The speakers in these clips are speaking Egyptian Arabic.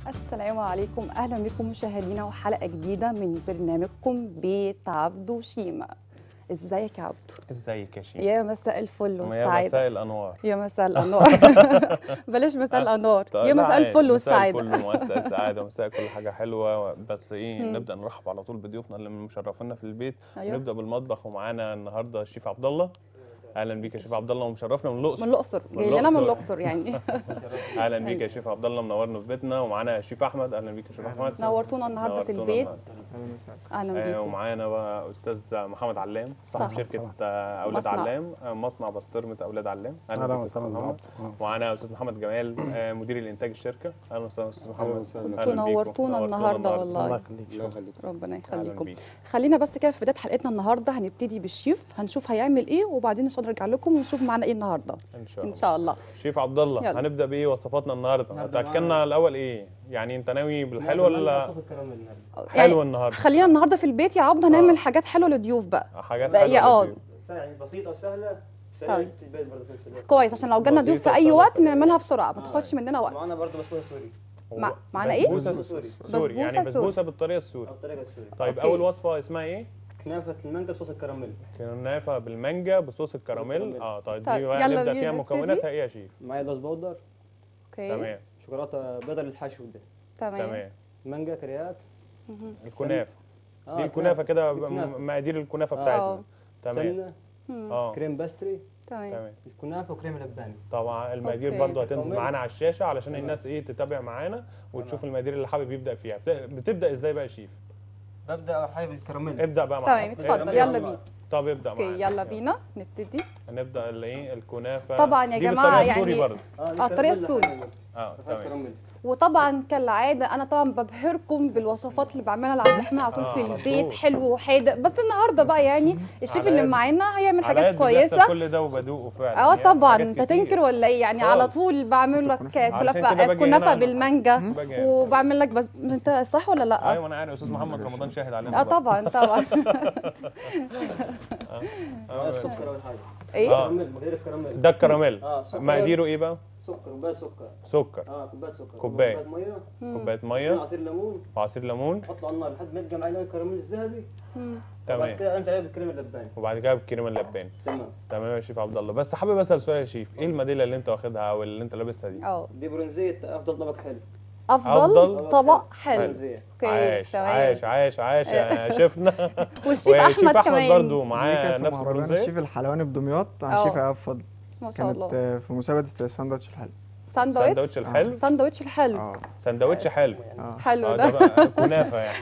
السلام عليكم اهلا بكم مشاهدينا وحلقه جديده من برنامجكم بيت عبدو شيما ازيك يا عبدو ازيك يا شيخ يا مساء الفل يا والسعاده مساء الانوار يا مساء الانوار بلاش مساء الانوار طيب، يا لا مساء عادي. الفل مساء والسعاده الفل ومساء السعاده ومساء كل حاجه حلوه بس ايه مم. نبدا نرحب على طول بضيوفنا اللي مشرفينا في البيت أيوة. نبدا بالمطبخ ومعانا النهارده الشيف عبد الله اهلا بيك يا شيف عبد الله ومشرفنا من الاقصر من الاقصر من جاي لنا من الأقصر. الاقصر يعني اهلا بيك يا شيف عبد الله منورنا في بيتنا ومعانا الشيف احمد اهلا بيك يا شيف احمد نورتونا النهارده في نورتونا البيت النهاردة. اهلا آه، بيكم ومعانا بقى استاذ محمد علام صاحب صح. شركه آه، اولاد مصنع. علام آه، مصنع بسطرمه اولاد علام اهلا بيك يا وسهلا أستاذ محمد. بالظبط ومعانا استاذ محمد جمال آه، مدير الانتاج الشركه اهلا وسهلا استاذ محمد وسهلا. أهلاً انتوا بيكم. نورتونا النهارده الله والله يخليك الله يخليك ربنا أهلاً يخليكم بيك. خلينا بس كده في بدايه حلقتنا النهارده هنبتدي بالشيف هنشوف هيعمل ايه وبعدين ان شاء الله نرجع لكم ونشوف معانا ايه النهارده ان شاء ان الله شاء الله شيف عبد الله يلا. هنبدا بايه وصفاتنا النهارده نبدأ تاكلنا الاول ايه يعني انت ناوي بالحلو ولا صوص الكراميل النهارده حلو النهارده خلينا النهارده في البيت يا عبد هنعمل آه. حاجات حلوه للضيوف بقى حاجات بقى حلوه يا- آه. للضيوف. يعني بسيطه وسهله طيب. سهله ست البيت برضه في نفس الوقت كويس عشان لو جالنا ضيوف في بسيطة اي وسهلة. وقت نعملها بسرعه ما آه. تاخدش مننا وقت معانا برضه بسبوسه سوري مع- هو معانا إيه؟ بسبوسه بسبوسة سوري. سوري يعني بسبوسة سوري. بسبوسه بالطريقه السوري او بطريقه سوري طيب أوكي. اول وصفه اسمها ايه كنافه المانجا بصوص الكراميل كنافه بالمانجا بصوص الكراميل الكراميل. اه طيب طيب، دي بقى يلا نبدا بينا فيها نبتدي. مكوناتها ايه يا شيف معايا لوز بودر اوكي تمام شوكولاته بيضه للحشو ده تمام تمام مانجا كريات مهم. الكنافه اه دي الكنافه كده الكنافة. م- مقادير الكنافه آه. بتاعتنا تمام سمنه مم. اه كريم باستري تمام تمام الكنافه وكريم لباني طبعا المقادير أوكي. برضو هتنزل كمل. معانا على الشاشه علشان تمام. الناس ايه تتابع معانا وتشوف تمام. المقادير اللي حابب يبدا فيها بت- بتبدا ازاي بقى يا شيف ببدا اول حاجه بالكراميل ابدا بقى معانا تمام اتفضل يلا بينا طب ابدا اوكي معانا يلا بينا نبتدي هنبدا الايه الكنافه طبعاً يا دي جماعة بالطريقة السوري يعني- برضو اه الطريقة السوري. اه تمام تمام وطبعا كالعاده انا طبعا ببهركم بالوصفات اللي بعملها لعبد الرحمن على طول آه، في على البيت طول. حلو وحادق بس النهارده بقى يعني الشيف على اللي قد- معانا هيعمل على حاجات قد بيحصل كويسه كل ده وبدوقه فعلا اه يعني طبعا حاجات انت كتير. تنكر ولا ايه يعني على خالص. طول بعمل لك علشان كده كنافه باجي هنا كنافه أنا- بالمانجا باجي هنا. وبعمل لك بس انت صح ولا لا ايوه انا عارف استاذ محمد رمضان شاهد علينا اه برضو. طبعا طبعا آه، السكر اول حاجه ايه آه. كراميل مقادير الكراميل ده الكراميل اه سكر مقاديره ايه بقى سكر كوبايه سكر سكر اه كوبايه سكر كوباية. ميه كوبايه ميه ميه عصير ليمون وعصير ليمون حطه على النار لحد ما يبقى معايا الكراميل الذهبي مم. تمام. وبعد كده انزل عليه بالكريم اللباني وبعد كده بالكريمه اللباني تمام تمام يا شيف عبد الله بس حابب اسال سؤال يا شيف ايه الميداليه اللي انت واخدها او اللي انت لابسها دي اه دي برونزيه افضل طبق حلو افضل أفضل طبق حلو برونزيه اوكي عاش تمام عاش عاش عاش يا شيفنا والشيف احمد كمان برضو دي معاه كانت في نفس مهرجان البرونزيه الشيف الحلواني بدمياط عن اه. شيف ايهاب فضل ما شاء كانت الله آه، في مسابقه ساندوتش الحلو ساندوتش ساندوتش الحلو ساندوتش الحلو اه ساندوتش حلو اه حلو اه ده ده بقى كنافه يعني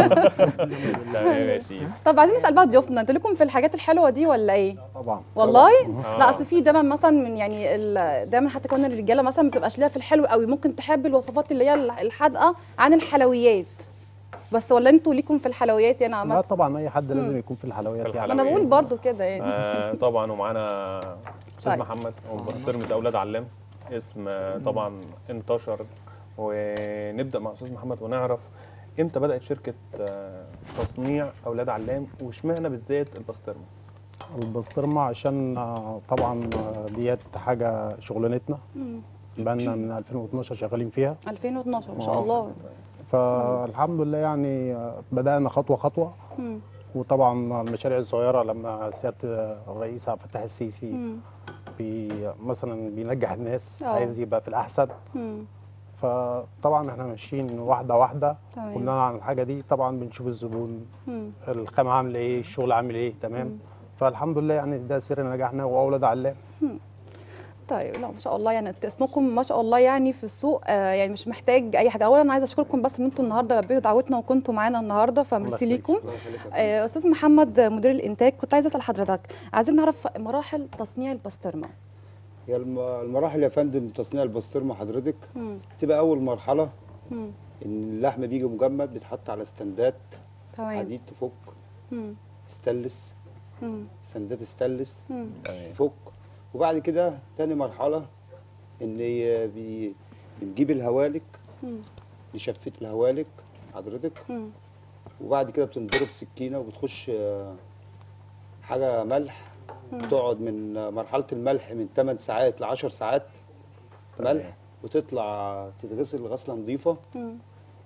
تمام يا شيف طب عايزين نسال بقى ضيوفنا انتوا لكم في الحاجات الحلوه دي ولا ايه طبعا والله آه. لا اصل في دايما مثلا من يعني ال- دايما حتى كمان الرجاله مثلا ما بتبقاش ليها في الحلو قوي ممكن تحب الوصفات اللي هي الحادقه عن الحلويات بس ولا انتوا ليكم في الحلويات يعني لا عامه طبعا اي حد مم. لازم يكون في الحلويات في يعني انا الحلويات. بقول برضو كده يعني آه طبعا ومعانا استاذ طيب. محمد وبسطرمه اولاد علام اسم آه، طبعا انتشر ونبدا مع استاذ محمد ونعرف امتى بدات شركه آه، تصنيع اولاد علام واشمعنى بالذات البسطرمه البسطرمه عشان آه، طبعا آه، ديت حاجه شغلانتنا مم. بقالنا من 2012 شغالين فيها 2012 ما شاء آه. الله فالحمد لله يعني آه، بدانا خطوه خطوه مم. وطبعا المشاريع الصغيره لما سياده الرئيس عبد الفتاح السيسي مم. بي مثلا بينجح الناس آه. عايز يبقى في الاحسن مم. فطبعا احنا ماشيين واحده واحده تمام. وبناء على الحاجه دي طبعا بنشوف الزبون مم. الخامه عامله ايه الشغل عامل ايه تمام مم. فالحمد لله يعني ده سر نجاحنا واولاد علام طيب لا ما شاء الله يعني انتوا اسمكم ما شاء الله يعني في السوق آه يعني مش محتاج اي حاجه اولا انا عايزه اشكركم بس ان انتوا النهارده لبيتوا دعوتنا وكنتوا معانا النهارده فميرسي يخليك. ليكم آه استاذ محمد مدير الانتاج كنت عايزه اسال حضرتك عايزين نعرف مراحل تصنيع البسطرمه هي الم- المراحل يا فندم تصنيع البسطرمه حضرتك مم. تبقى اول مرحله مم. ان اللحم بيجي مجمد بيتحط على استندات تمام حديد تفك مم. ستانلس مم. استندات ستانلس مم. تفك وبعد كده تاني مرحله ان ي- بي بنجيب الهوالك مم. نشفت الهوالك حضرتك مم. وبعد كده بتنضرب سكينه وبتخش آه، حاجه ملح بتقعد من آه، مرحله الملح من 8 ساعات ل 10 ساعات ملح وتطلع تتغسل غسله نظيفه مم.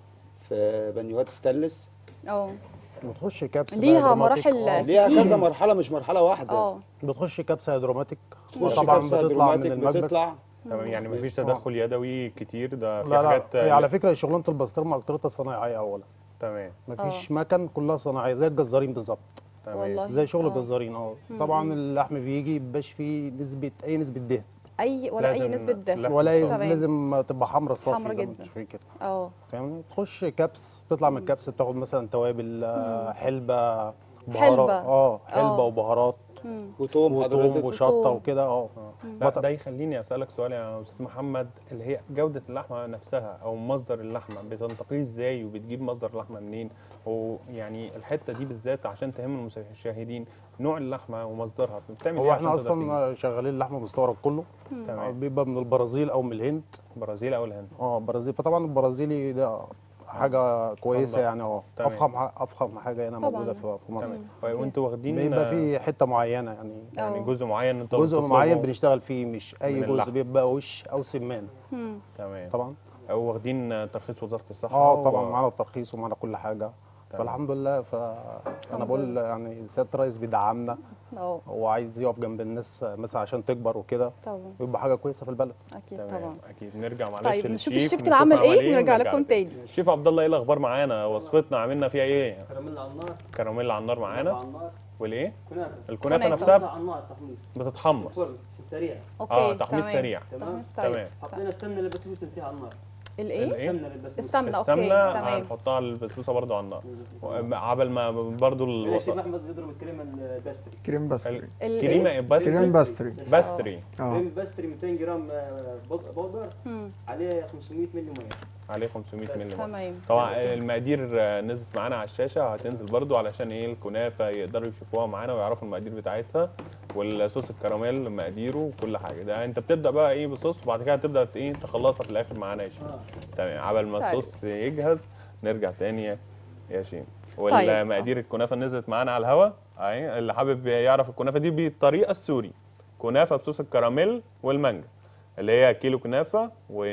في بانيوهات ستانلس اه بتخش كبس بقى ليها هيدروماتيك. مراحل آه. ليها كتير. كذا مرحله مش مرحله واحده اه بتخش كبسه هيدروماتيك تخش طبعا كبسه بتطلع من هيدروماتيك المكبس بتطلع تمام يعني مفيش آه. تدخل يدوي كتير ده في لا لا حاجات هي على فكره شغلانه البسطرمه اكترتها صنايعيه اولا تمام مفيش مكن كلها صناعيه زي الجزارين بالظبط تمام والله زي شغل آه. الجزارين اه طبعا اللحم بيجي مبيبقاش فيه نسبه اي نسبه دهن اي ولا اي لازم نسبه ده لا. ولا تمام. لازم تبقى حمرا صافي حمرا زي ما جدا. انت شايف كده اه فاهمني تخش كبس تطلع من الكبس بتاخد مثلا توابل آه، حلبه حلبة. بهارات اه حلبه آه. وبهارات مم. وتوم وثوم حضرتك وشطه وتوم. وكده اه لا بط- ده يخليني اسالك سؤال يا استاذ محمد اللي هي جوده اللحمه نفسها او مصدر اللحمه بتنتقيه ازاي وبتجيب مصدر اللحمه منين ويعني الحته دي بالذات عشان تهم المشاهدين نوع اللحمه ومصدرها بتعمل هو ايه احنا عشان تقدر اصلا شغالين لحم مستورد كله تجيب؟ آه، تمام بيبقى من البرازيل او من الهند برازيل او الهند اه برازيل فطبعا البرازيلي ده حاجه كويسه أفضل. يعني اه تمام. افخم ح- افخم حاجه هنا طبعاً. موجوده في في مصر تمام وانتوا واخدين بيبقى في حته معينه يعني يعني أه. جزء معين انتوا جزء بتطلبوا؟ معين بنشتغل فيه مش اي من جزء اللحم. بيبقى وش او سمان مم. تمام طبعا او واخدين ترخيص وزاره الصحه اه طبعا و- معانا الترخيص ومعانا كل حاجه تمام. فالحمد لله فانا بقول يعني سياده الرئيس بيدعمنا اه هو عايز يقف جنب الناس مثلا عشان تكبر وكده طبعا ويبقى حاجه كويسه في البلد اكيد تمام طبعا اكيد نرجع معلش طيب نشوف للشيف، الشيف كده عمل عمل ايه ونرجع ونرجع لكم تاني الشيف عبد الله ايه الاخبار معانا وصفتنا عملنا فيها ايه كراميل على النار كراميل على النار معانا على النار والايه كنافه الكنافه كنافة. نفسها على النار تحميص بتتحمص فرن سريع اوكي اه تحميص تمام. سريع تمام تحميص سريع تمام حطينا السمنه اللي بسبوسه نسيها على النار الايه الايه السمنه اللي بسبوسه السمنه اوكي السمنه تمام هنحطها البسبوسه برضو على النار عبل ما برضو هنا الشيف الوسط احمد بيضرب الكريمه الباستري كريم باستري ال- كريمه إيه؟ باستري كريم باستري باستري اه كريم باستري 200 جرام آه، بود- بودر مم. عليه 500 مللي ميه عليه 500 مللي تمام طبعا المقادير آه، نزلت معانا على الشاشه هتنزل برضو علشان ايه الكنافه يقدروا يشوفوها معانا ويعرفوا المقادير بتاعتها والصوص الكراميل مقاديره وكل حاجه ده انت بتبدا بقى ايه بالصوص وبعد كده تبدا ايه تخلصها في الاخر معانا يا شيف اه تمام عبل ما طيب. الصوص يجهز نرجع تاني يا- يا شيف والمقادير الكنافه نزلت معانا على الهوا اهي اللي حابب يعرف الكنافه دي بالطريقه السوري كنافه بصوص الكراميل والمانجا اللي هي كيلو كنافه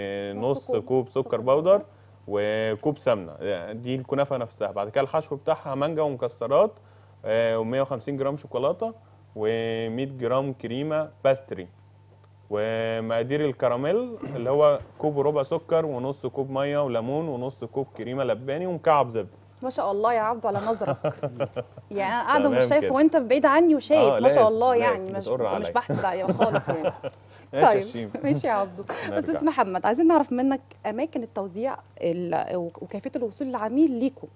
ونص كوب كوب سكر سكر بودر وكوب سمنه دي الكنافه نفسها بعد كده الحشو بتاعها مانجا ومكسرات و150 جرام شوكولاته و100 جرام كريمه باستري ومقادير الكراميل اللي هو كوب وربع سكر ونص كوب ميه وليمون ونص كوب كريمه لباني ومكعب زبده ما شاء الله يا عبدو على نظرك يعني انا قاعده تمام مش شايفه كده. وانت بعيد عني وشايف آه، ما شاء لازم، الله لازم، يعني مش بتقر مش عليا. بحسد عليه خالص يعني ماشي يا طيب شيف ماشي يا عبدو نرجع. بس اسم محمد عايزين نعرف منك اماكن التوزيع ال- وكيفيه الوصول للعميل ليكم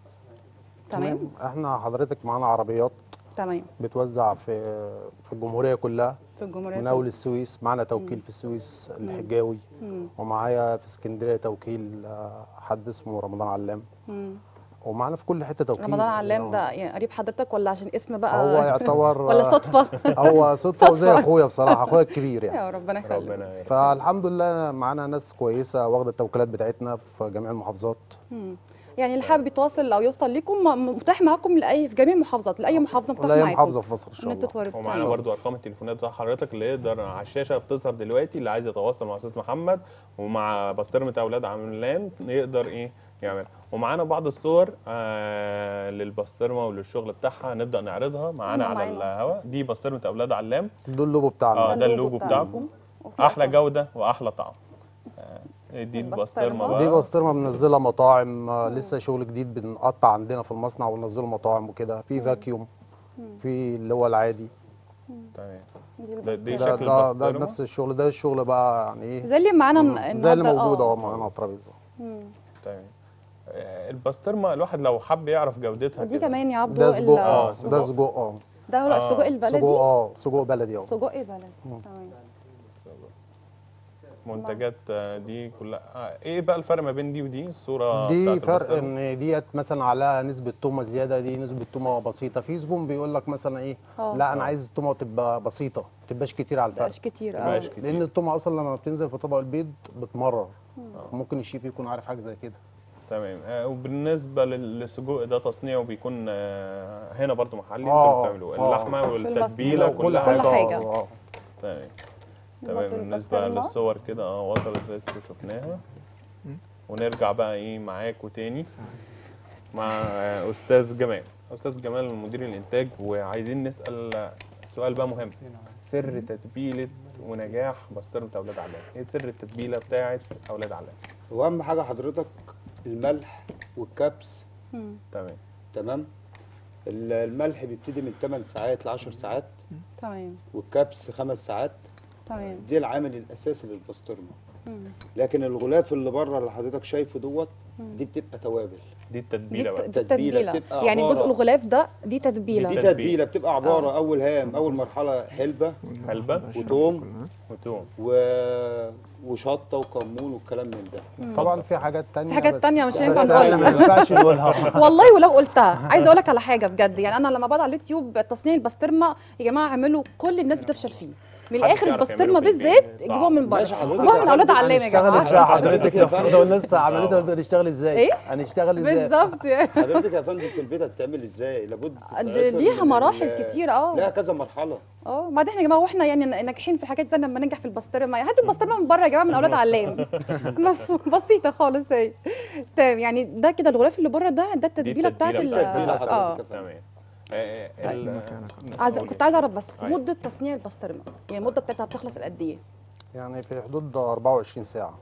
تمام احنا حضرتك معانا عربيات تمام بتوزع في في الجمهوريه كلها في الجمهوريه من اول السويس معانا توكيل في السويس الحجاوي مم. ومعايا في اسكندريه توكيل آه، حد اسمه رمضان علام مم. ومعانا في كل حته توكيل رمضان علام آه. ده يعني قريب حضرتك ولا عشان اسم بقى هو يعتبر ولا صدفه هو صدفه وزي اخويا بصراحه اخويا الكبير يعني يا ربنا يخليك ربنا يبارك. فالحمد لله معانا ناس كويسه واخده التوكيلات بتاعتنا في جميع المحافظات مم. يعني اللي حابب يتواصل او يوصل ليكم م- متاح معاكم لاي في جميع المحافظات لاي محافظه متاح ولا اي معاكم محافظه في مصر ان ان شاء انتوا الله توردوا ومعانا برضو ارقام التليفونات بتاع حضرتك اللي يقدر على الشاشه بتظهر دلوقتي اللي عايز يتواصل مع استاذ محمد ومع بسطرمه اولاد عملان يقدر ايه يعمل ومعانا بعض الصور آه للبسطرمه وللشغل بتاعها نبدا نعرضها معانا أيوة على معانا. الهواء دي بسطرمه اولاد علام دول اللوجو بتاعنا اه ده اللوجو بتاعكم وفي احلى أرقام. جوده واحلى طعم آه دي البسطرمة. البسطرمه دي بقى بسطرمه بننزلها مطاعم آه، لسه شغل جديد بنقطع عندنا في المصنع وننزله مطاعم وكده في فاكيوم في اللي هو العادي تمام دي ده- دي البسطرمة. شكل ده, ده, ده البسطرمة؟ نفس الشغل ده الشغل بقى يعني ايه زي اللي معانا مم. النهارده زي اللي موجود آه. اهو معانا على الترابيزه مم. تمام آه، البسطرمه الواحد لو حب يعرف جودتها ودي كده. كمان يا عبدو ده ال- سجق آه، اه سجق. ده سجق اه ده هو آه، السجق البلدي سجق اه سجق بلدي اه سجق بلدي تمام منتجات آه، دي كلها آه، ايه بقى الفرق ما بين دي ودي الصوره دي بتاعت فرق البسطرمة؟ ان ديت مثلا عليها نسبه تومه زياده دي نسبه تومه بسيطه في زبون بيقول لك مثلا ايه آه. لا انا آه. عايز التومه تبقى بسيطه ما تبقاش كتير على الفرق مبقاش كتير اه مبقاش كتير. لان التومه اصلا لما بتنزل في طبق البيض بتمرر ممكن الشيف يكون عارف حاجه زي كده تمام آه، وبالنسبه لل- للسجق ده تصنيعه بيكون آه، هنا برضو محلي آه، انتوا بتعملوا آه. اللحمه في والتتبيله المصنع. كل كل حاجه حاجة. اه تمام تمام برضه بالنسبه البسطرمة. للصور كده اه وصلت زي ما شفناها ونرجع بقى ايه معاكوا تاني مع آه، استاذ جمال استاذ جمال مدير الانتاج وعايزين نسال سؤال بقى مهم سر تتبيله ونجاح بسطرمه اولاد علام ايه سر التتبيله بتاعه اولاد علام واهم حاجه حضرتك الملح والكبس مم. تمام تمام ال- الملح بيبتدي من 8 ساعات ل 10 ساعات تمام والكبس 5 ساعات تمام دي العامل الاساسي للبسطرمه مم. لكن الغلاف اللي بره اللي حضرتك شايفه دوت دي بتبقى توابل دي دي التتبيله بقى الت- دي التتبيلة التدبيله بتبقى يعني عبارة- جزء الغلاف ده دي تتبيله دي تتبيلة. تتبيله بتبقى عباره اول هام اول مرحله حلبه حلبة وتوم وتوم و... وشطه وكمون والكلام من ده طبعا في حاجات تانية في حاجات بس- تانية مش بس هينفع احنا نقولها. ما ينفعش نقولها والله ولو قلتها عايزه اقول لك على حاجه بجد يعني انا لما بقعد على اليوتيوب تصنيع البسطرمه يا جماعه اعملوا كل الناس بتفشل فيه من محدش الاخر يعرف البسطرمه يعمله في بالذات البيت. جيبوها من بره ماشي حضرتك جيبوها من يا اولاد فندم، علام يا هنشتغل جماعه ازاي حضرتك حضرتك يا يا فندم. فندم لسه عملتها بنشتغل ازاي إيه؟ هنشتغل ازاي بالظبط يعني حضرتك يا فندم في البيت هتتعمل ازاي لابد دي- تتعصر ليها من مراحل ال- كتير اه لها كذا مرحله اه وبعدين يا جماعه واحنا يعني ناجحين في الحاجات دي لما ننجح في البسطرمه يعني هاتوا البسطرمه من بره يا جماعه من اولاد علام مفهوم بسيطه خالص هي طيب يعني ده كده الغلاف اللي بره ده ده التتبيله بتاعت التتبيلة ال- التتبيله اه حضرتك يا فندم تمام آه، آه، طيب، ال- مكانك. عايزه كنت عايزه اعرف بس أيوة. مده تصنيع البسطرمه يعني المده بتاعتها بتخلص قد ايه يعني في حدود 24 ساعه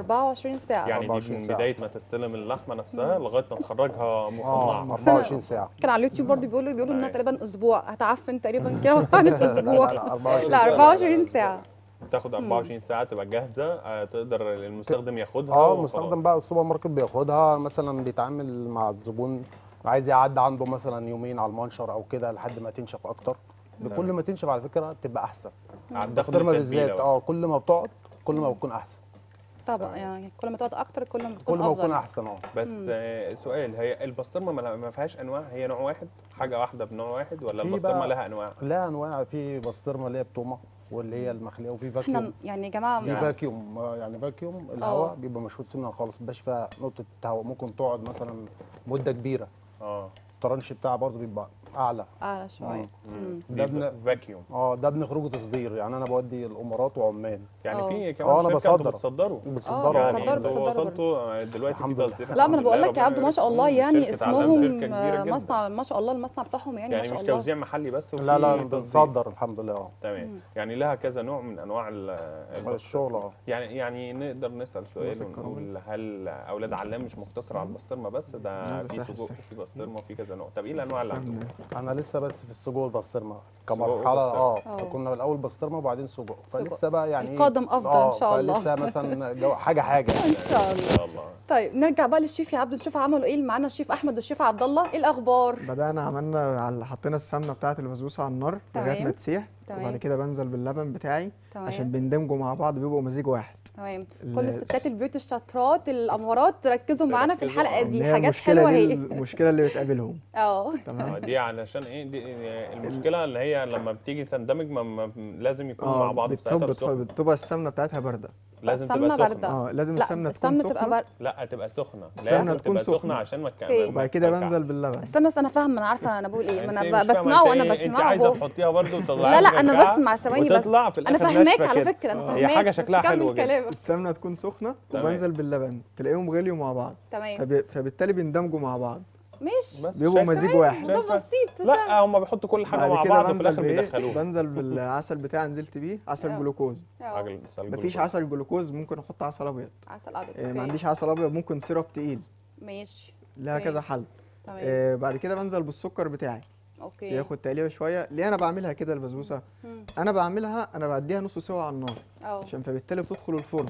24 ساعه يعني دي 24 من ساعة. بدايه ما تستلم اللحمه نفسها لغايه ما تخرجها اه مصنعه 24 ساعه كان على اليوتيوب برضه بيقولوا بيقولوا انها أيوة. تقريبا اسبوع هتعفن تقريبا كده وقعدت اسبوع لا لا 24 لا ساعه 24 ساعه بتاخد 24 ساعه تبقى جاهزه آه، تقدر المستخدم ياخدها اه وخلاص. المستخدم بقى السوبر ماركت بياخدها مثلا بيتعامل مع الزبون عايز يعدي عنده مثلا يومين على المنشر او كده لحد ما تنشف اكتر بكل ما تنشف على فكره تبقى احسن تاخد البسطرمه التتبيلة بالذات بقى. اه كل ما بتقعد كل ما بتكون احسن طبعا يعني كل ما تقعد اكتر كل ما كل بتكون ما بتكون افضل احسن اه بس آه، سؤال هي البسطرمه ما ما فيهاش انواع هي نوع واحد حاجه واحده بنوع واحد ولا في البسطرمه بقى- لها انواع لا انواع في بسطرمه اللي هي بتومه واللي هي المخليه وفي فاكيوم احنا يعني يا جماعه في فاكيوم آه، يعني فاكيوم الهواء بيبقى مشفوط منها خالص مبيبقاش فيها نقطه هواء ممكن تقعد مثلا مده كبيره اه الترانش بتاعها برضو بيبقى اعلى اعلى شويه مم. ده دي بن- فاكيوم اه ده بنخرجه تصدير يعني انا بودي الامارات وعمان يعني آه. في كمان اه انا شركه انتوا بصدر بتصدروا بصدروا آه، يعني بتصدروا- انتوا بتصدروا وصلتوا آه، دلوقتي في الحمد لله. تصدير لا ما انا الحمد بقول لله، لك يا ربنا عبدو ما شاء يبارك الله فيهم. يعني شركة علام اسمهم شركة كبيرة آه، جدا. مصنع ما شاء الله المصنع بتاعهم يعني, يعني ما مش شاء الله توزيع محلي بس وفي لا لا تصدير. بنصدر الحمد لله اه تمام يعني لها كذا نوع من انواع ال- البسطرمة. الشغل اه يعني يعني نقدر نسال سؤال مسكر ونقول هل اولاد علام مش مقتصر على البسطرمه بس ده عايز في أصحح سجق الصحة. وفي بسطرمه وفي كذا نوع طب ايه الانواع اللي عندكم؟ سمنة. انا لسه بس في السجق والبسطرمه سجق كمرحله اه وبسطرمة. آه. كنا الاول بسطرمه وبعدين سجق فلسه بقى يعني إيه؟ القادم أفضل إن شاء الله. فلسه مثلا جو- حاجه حاجه يعني ان شاء الله ان شاء الله طيب نرجع بقى للشيف يا عبدو نشوف عملوا ايه معانا الشيف احمد والشيف عبد الله ايه الاخبار بدأنا عملنا على حطينا السمنة بتاعة البسبوسة على النار لغاية تمام. ما تسيح تمام. وبعد كده بنزل باللبن بتاعي عشان تمام بيندمجوا مع بعض بيبقوا مزيج واحد تمام ال- كل الستات البيوت الشاطرات الامورات ركزوا معانا في ركزوا، الحلقه آه. دي إن هي حاجات المشكلة حلوه دي هي المشكلة اللي بتقابلهم اه آه، تمام دي علشان ايه دي المشكله اللي هي لما بتيجي تندمج ما ما لازم يكونوا مع بعض في ساعتها بتبقى, السخن بتبقى السمنة بتاعتها باردة لازم السمنة تبقى سخنه باردة. اه لازم لا السمنة تكون السمنه تبقى سخنة بر... لا تبقى سخنه السمنة لازم تكون تبقى سخنه سخنة. عشان ما تك- أوكي. ما وبعد كده تكلكعش. بنزل باللبن استنى استنى انا فاهمه انا عارفه انا بقول ايه ما انت انا مش ب- فاهمة بسمعه انت وانا ايه؟ انت بسمعه عايزه اهو تحطيها برضه وتطلعيها لا لا انا مكلكعة بسمع ثواني بس وتطلع في انا الاخر فاهماك ناشفة على كده. فكره انا هي فاهماك حاجه بس شكلها كمل حلو جدا كلامك السمنة تكون سخنة تمام. وبنزل باللبن تلاقيهم غليوا مع بعض تمام فبي... فبالتالي بيندمجوا مع بعض ماشي بس بيبقوا شايفة؟ مزيج واحد ده شايفة؟ بسيط وسهل لا هم بيحطوا كل حاجه بعد مع كده بعض وفي بنزل الاخر بايه بيدخلوها بنزل بالعسل بتاعي نزلت بيه عسل آه. جلوكوز آه. عجل سلق مفيش جلوكوز. عسل جلوكوز ممكن احط عسل ابيض عسل ابيض إيه، ما أوكي. عنديش عسل ابيض ممكن سيرب تقيل ماشي لها أوكي. كذا حل تمام آه بعد كده بنزل بالسكر بتاعي اوكي ياخد تقليبه شويه ليه انا بعملها كده البسبوسه مم. انا بعملها انا بعديها نص سوا على النار اه عشان فبالتالي بتدخل الفرن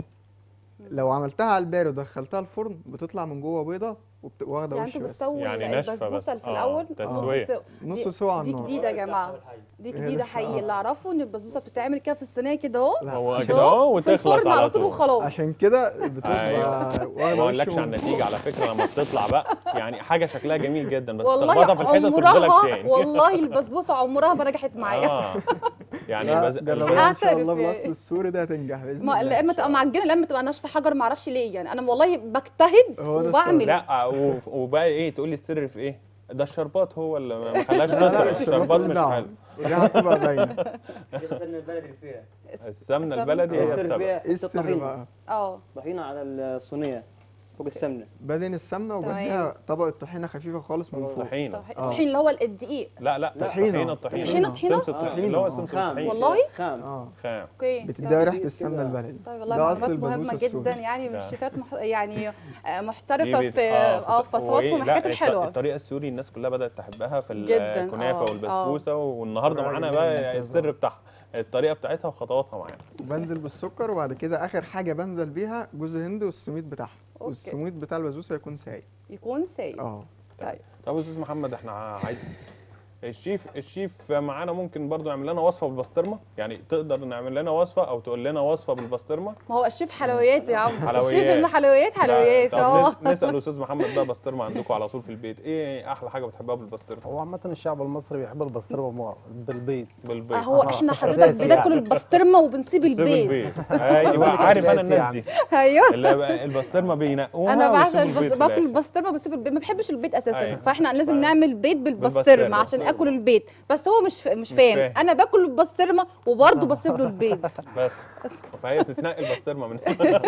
لو عملتها على البارد ودخلتها الفرن بتطلع من جوه بيضه وبت- واخده يعني وش انتوا بس بتسووا يعني ناشفة بس. البسبوسه في آه، الاول تسوية. نص سوا. نص دي- سوا على دي النار جديده يا جماعه دي هي جديده لسه- حقيقي آه. اللي اعرفه ان البسبوسه بتتعمل كده في الصينيه كده اهو لا، هو كده كده اهو في وتخلص الفرن على على طول طول وخلاص عشان كده بتبقى أيوة. واخده ما وش اقولكش على من- النتيجه على فكره لما بتطلع بقى يعني حاجه شكلها جميل جدا بس والله تخبطها في الحيطه ترد لك عمرها تاني والله البسبوسه عمرها ما نجحت معايا اه يعني لا، بس جربوها ان شاء أعترف الله يعني. بالاصل السوري ده هتنجح باذن ما الله لا اما تبقى معجنه لا اما تبقى ناشفه حجر ما اعرفش ليه يعني انا والله بجتهد هو ده وبعمل لا و- وبقى ايه تقول لي السر في ايه ده الشربات هو اللي ما ما خلاش لا لا تطلع الشربات الشربات مش مش دعوة حلو الريحة بتبقى باينة دي غسلنا البلد اللي فيها السمنه السمنة. البلدي هي السر السبب فيها ايه السر الطحينة بقى اه طحينة على الصينية فوق السمنة بدهن السمنة تمام. وبديها طبقة طحينة خفيفة خالص من فوق طحينه طح- آه. الطحين اللي هو الدقيق لا لا طحينة. طحينه طحينه طحينة، طحينة؟ سمسم آه. الطحينه اللي هو آه. سمسم خام الطحينه والله؟ خام اه خام اوكي بتديها تمام. ريحة كده. السمنة البلدي طيب والله ده أصل معلومات مهمة البسبوسة جدا السوري. يعني من لا. شيفات مح... يعني آه، دي محترفة بت- في اه في وإيه، وصفاتهم لا، الحاجات الط- الحلوة الطريقه السوري الناس كلها بدات تحبها في جداً، الكنافه آه، والبسبوسه والنهارده طريقة معانا جميلة بقى ممتازة. السر بتاعها الطريقه بتاعتها وخطواتها معانا بنزل بالسكر وبعد كده اخر حاجه بنزل بيها جوز هند والسميد بتاعها أوكي. والسميد بتاع البسبوسه يكون سايق يكون سايق اه طيب طب يا استاذ محمد احنا عايز الشيف الشيف معانا ممكن برضو يعمل لنا وصفه بالبسطرمه يعني تقدر نعمل لنا وصفه او تقول لنا وصفه بالبسطرمه ما هو الشيف حلويات يا عم حلويات. الشيف اللي حلويات حلويات طب اه نس- نسال استاذ محمد بقى بسطرمه عندكم على طول في البيت ايه احلى حاجه بتحبها بالبسطرمه هو عامة الشعب المصري بيحب البسطرمه مع- بالبيض بالبيض هو آه. احنا حضرتك أساسي بناكل يعني. البسطرمه وبنسيب سيب البيض البيض ايوه عارف انا الناس يعني. دي ايوه اللي بقى البسطرمه بينقوها انا بعشق ويسيبوا البس... البيض في باكل الآخر. البسطرمه بسيب البيض ما بحبش البيض اساسا أيوة. فاحنا لازم أيوة. نعمل بيض بالبسطرمة. بالبسطرمه عشان اكل البيض بس هو مش ف... مش فاهم فاهم. انا باكل البسطرمه وبرضه بسيب له البيض بس فهي بتتنقل البسطرمه من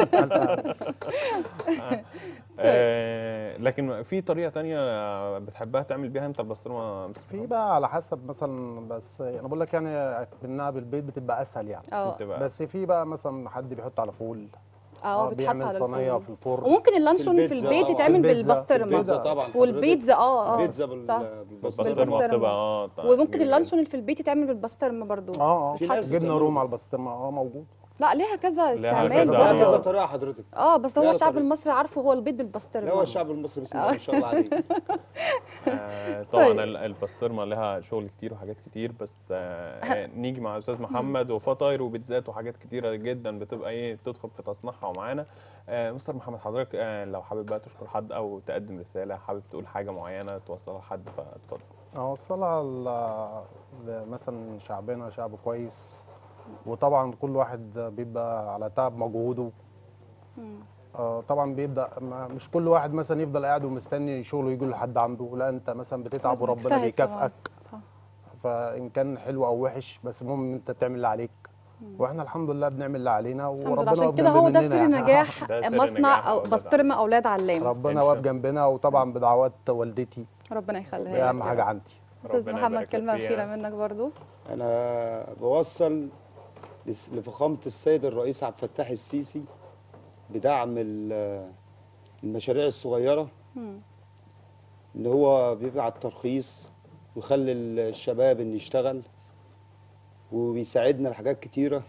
آه، لكن في طريقه تانية بتحبها تعمل بيها انت البسطرمه في بقى على حسب مثلا بس انا بقول لك يعني منها بالبيض بتبقى اسهل يعني اه بتبقى بس في بقى مثلا حد بيحط على فول اه بيتحط بيعمل على صينيه الفول في الفرن وممكن اللانشون في البيتزا البيت طبعاً. يتعمل البيتزا. بالبسطرمه البيتزا طبعا والبيتزا اه اه البيتزا صح. بال- بالبسطرمه البسطرمه بالبسطرمة. بتبقى اه طيب، وممكن جميل. اللانشون اللي في البيت يتعمل بالبسطرمه برضو اه اه في ناس جبنه بتعمله. روم على البسطرمه اه موجود لا ليها كذا ليها استعمال كذا. لا برضو. كذا طريقه حضرتك اه بس هو لا الشعب طريقة. المصري عارفه هو البيض بالبسطرمه لا هو الشعب المصري بسم الله ما شاء الله عليه آه، طبعا طيب. ال- البسطرمه لها شغل كتير وحاجات كتير بس آه، نيجي مع استاذ محمد وفطاير وبيتزات وحاجات كتيره جدا بتبقى ايه تدخل في تصنيعها ومعانا آه، مستر محمد حضرتك آه، لو حابب بقى تشكر حد او تقدم رساله حابب تقول حاجه معينه توصلها لحد فاتفضل اوصلها ل- ل- مثلا شعبنا شعب كويس وطبعا كل واحد بيبقى على تعب مجهوده آه طبعا بيبدا ما مش كل واحد مثلا يفضل قاعد ومستني شغله يجي لحد عنده لا انت مثلا بتتعب لازم وربنا تجتهد بيكافئك صح. فان كان حلو او وحش بس المهم ان انت بتعمل اللي عليك واحنا الحمد لله بنعمل اللي علينا الحمد لله وربنا عشان واقف كده جنب هو ده مننا سر يعني. نجاح ده سر مصنع نجاح او أولاد بسطرمه اولاد علام ربنا إن واقف شاء جنبنا وطبعا بدعوات والدتي ربنا دي يخليها اهم لك حاجه يا رب. عندي استاذ ربنا محمد يبارك لك كلمه فيها. اخيره منك برضو انا بوصل لس- لفخامه السيد الرئيس عبد الفتاح السيسي بدعم ال- المشاريع الصغيره ان هو بيبعت ترخيص ويخلي الشباب ان يشتغل وبيساعدنا لحاجات كتيره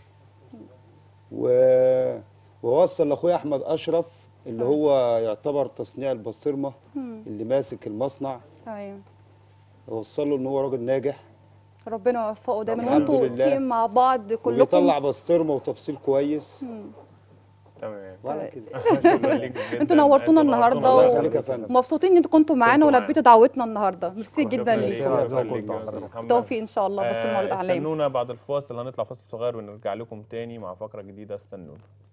و ووصل لاخويا احمد اشرف اللي هو يعتبر تصنيع البسطرمه اللي ماسك المصنع تمام وصل له ان هو راجل ناجح ربنا يوفقه دايما الحمد وانتوا لله. تيم مع بعض كلكم وبيطلع بسطرمه وتفصيل كويس تمام وعلى كده شكرا ليك جدا انتوا نورتونا النهارده الله و- يخليك يا فندم مبسوطين ان انتوا كنتوا معانا كنتوا ولبيتوا دعوتنا النهارده ميرسي شكراً جدا ليك، ليكم شكراً ليك كنتوا يا أستاذ حضرتك. محمد. بالتوفيق ان شاء الله بس آه، المولد علام استنونا بعد الفاصل هنطلع فاصل صغير ونرجع لكم تاني مع فقره جديده استنونا